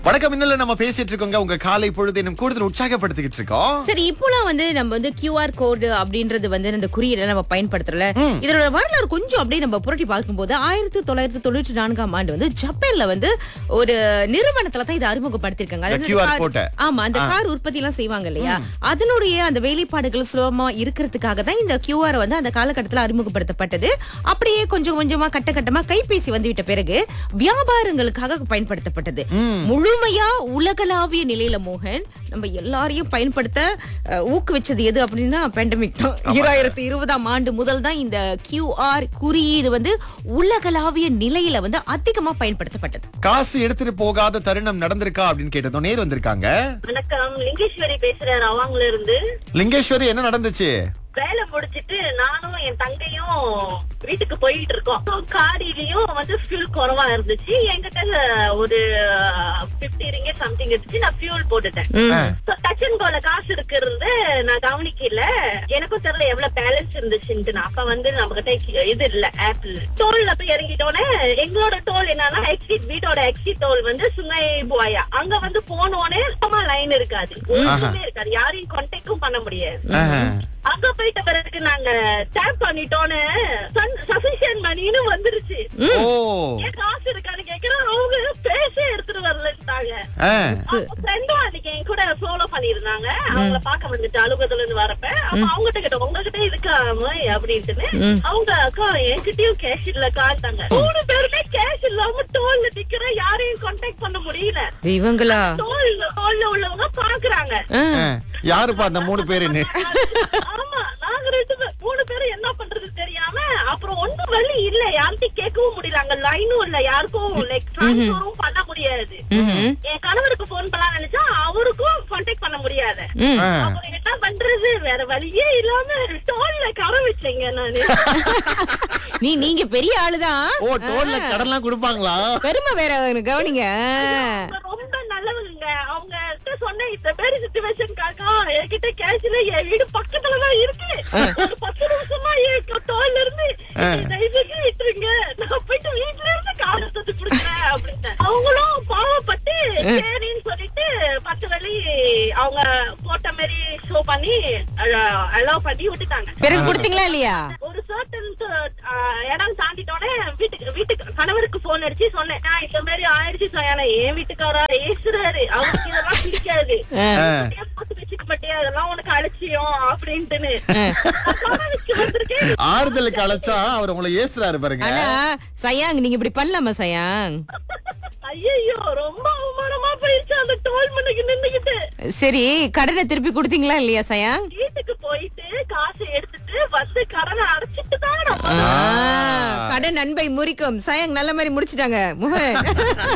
வணக்கம் இன்னல நம்ம பேசிட்டு இருக்கோங்க உங்க காலை பொழுது இன்னும் கூடுதல் உற்சாகப்படுத்திக்கிட்டு இருக்கோம் சரி இப்போலாம் வந்து நம்ம வந்து கியூஆர் கோடு அப்படின்றது வந்து இந்த குறியீடை நம்ம பயன்படுத்துறோம் இதோட வரலாறு கொஞ்சம் அப்படியே நம்ம புரட்டி பார்க்கும்போது ஆயிரத்தி தொள்ளாயிரத்தி தொண்ணூற்றி நான்காம் ஆண்டு வந்து ஜப்பான்ல வந்து ஒரு நிறுவனத்துல தான் இதை அறிமுகப்படுத்திருக்காங்க இந்த அதாவது QR கார்- கோட்டை. ஆமா அந்த கார் உற்பத்தி எல்லாம் செய்வாங்க இல்லையா அதனுடைய அந்த வேலைப்பாடுகள் சுலபமா இருக்கிறதுக்காக தான் இந்த கியூஆர் வந்து அந்த காலகட்டத்துல அறிமுகப்படுத்தப்பட்டது அப்படியே கொஞ்சம் கொஞ்சமா கட்ட கட்டமா கைபேசி வந்துவிட்ட பிறகு வியாபாரங்களுக்காக பயன்படுத்தப்பட்டது முழுமையா உலகளாவிய நிலையில மோகன் நம்ம எல்லாரையும் பயன்படுத்த அஹ், ஊக்குவிச்சது எது அப்படின்னா பேண்டமிக் தான் ஈராயிரத்தி இருபதாம் ஆண்டு முதல் தான் இந்த கியூஆர் குறியீடு வந்து உலகளாவிய நிலையில வந்து அதிகமா பயன்படுத்தப்பட்டது காசு எடுத்துட்டு போகாத தருணம் நடந்திருக்கா அப்படின்னு கேட்டதும் நேர் வந்திருக்காங்க வணக்கம் லிங்கேஸ்வரி பேசுறேன் ரவாங்ல இருந்து லிங்கேஸ்வரி என்ன நடந்துச்சு வேலை முடிச்சிட்டு நானும் என் தங்கையும் வீட்டுக்கு போயிட்டு இருக்கோம் காடிலையும் வந்து ஃபியூல் குறவா இருந்துச்சு என்கிட்ட ஒரு பிப்டி ரிங்கே சம்திங் இருந்துச்சு நான் ஃபியூல் போட்டுட்டேன் டச் அண்ட் கோல காசு இருக்கிறது நான் கவனிக்கல எனக்கும் தெரியல எவ்வளவு பேலன்ஸ் இருந்துச்சுன்ட்டு நான் அப்ப வந்து நம்ம கிட்ட இது இல்ல ஆப்பிள் டோல்ல போய் இறங்கிட்டோன்னே எங்களோட டோல் என்னன்னா எக்ஸிட் வீட்டோட எக்ஸிட் டோல் வந்து சுங்கை புவாயா அங்க வந்து போனோடனே சுத்தமா லைன் இருக்காது ஒண்ணுமே இருக்காது யாரையும் கான்டாக்டும் பண்ண முடியாது ஆஹா. அங்க போயிட்ட பிறகு நாங்க டேப் பண்ணிட்டோன்னு சஃபிஷியன்ட் மணின்னு வந்துருச்சு ஓ ஏன் காசு இருக்கான்னு கேக்குறேன் அவங்க பேச எடுத்துட்டு வரலன்ட்டாங்க ஆ. ஃப்ரெண்டும் அன்னைக்கு என் கூட ஃபாலோ பண்ணிருந்தாங்க அவங்கள பாக்க வந்துட்டு அலுவலகத்துல இருந்து வரப்ப அப்ப அவங்ககிட்ட கேட்ட உங்ககிட்ட இருக்காம அப்படின்ட்டுன்னு அவங்க அக்கா என்கிட்டயும் கேஷ் இல்ல காட்டாங்க மூணு பேருமே கேஷ் இல்லாம டோல்ல நிக்கிற யாரையும் கான்டாக்ட் பண்ண முடியல இவங்களா டோல் டோல்ல உள்ளவங்க பாக்குறாங்க ஆ. யாருப்பா அந்த மூணு பேருன்னு ஆமா நாங்க ரெண்டு பேர் மூணு பேரும் என்ன பண்றது தெரியாம அப்புறம் ஒண்ணும் வழி இல்ல யார்கிட்டயும் கேட்கவும் முடியல அங்க லைனும் இல்ல யாருக்கும் லைக் டிரான்ஸ்ஃபரும் பண்ண முடியாது என் கணவருக்கு போன் பண்ணலாம் நினைச்சா அவருக்கும் கான்டாக்ட் பண்ண முடியாது ஆ. அப்புறம் என்ன பண்றது வேற வழியே இல்லாம டோல்ல கர வச்சேங்க நானு நீ நீங்க பெரிய ஆளுதான் ஓ டோல்ல கடன்லாம் கொடுப்பாங்களா பெருமை வேற கவனிங்க அவங்க ரொம்ப நல்லவங்க அவங்க கிட்ட சொன்ன இந்த மாதிரி சுச்சுவேஷன் காக்கா என்கிட்ட கேஷ்ல என் வீடு பக்கத்துலதான் இருக்கு ஒரு பத்து நிமிஷமா என் டோல்ல இருந்து தயவுக்கு விட்டுருங்க நான் போயிட்டு வீட்டுல இருந்து காசு தந்து கொடுக்குறேன் அப்படின்னு அவங்களும் பாவப்பட்டு சரின்னு சொல்லிட்டு பத்து வழி அவங்க போட்ட மாதிரி ஷோ பண்ணி அலோவ் பண்ணி விட்டுட்டாங்க பிறகு கொடுத்தீங்களா இல்லையா ஒரு சர்டன் இடம் தாண்டிட்டோன்னே வீட்டுக்கு வீட்டுக்கு கணவருக்கு போன் அடிச்சு சொன்னேன் "ஆ, இந்த மாதிரி ஆயிடுச்சு சயானா என் வீட்டுக்காரா ஏசுறாரு அவருக்கு இதெல்லாம் பிடிக்காது அப்படியே போட்டு வச்சுக்க மாட்டியா அதெல்லாம் உனக்கு அலட்சியம் அப்படின்ட்டுன்னு கணவனுக்கு வந்திருக்கேன் ஆறுதலுக்கு அழைச்சா அவர் உங்களை ஏசுறாரு பாருங்க ஆனா சயாங் நீங்க இப்படி பண்ணலாமா சயாங் ஐயோ ரொம்ப அவமானமா போயிடுச்சு அந்த டோல் மண்ணுக்கு நின்னுகிட்டு சரி கடனை திருப்பி கொடுத்தீங்களா இல்லையா சயாங் வீட்டுக்கு போயிட்டு காசை எடுத்துட்டு வந்து கடனை அடைச்சிட்டு தான் நம்ம ஆ, கடன் நன்மை முறிக்கும் சயாங் நல்ல மாதிரி முடிச்சிட்டாங்க முக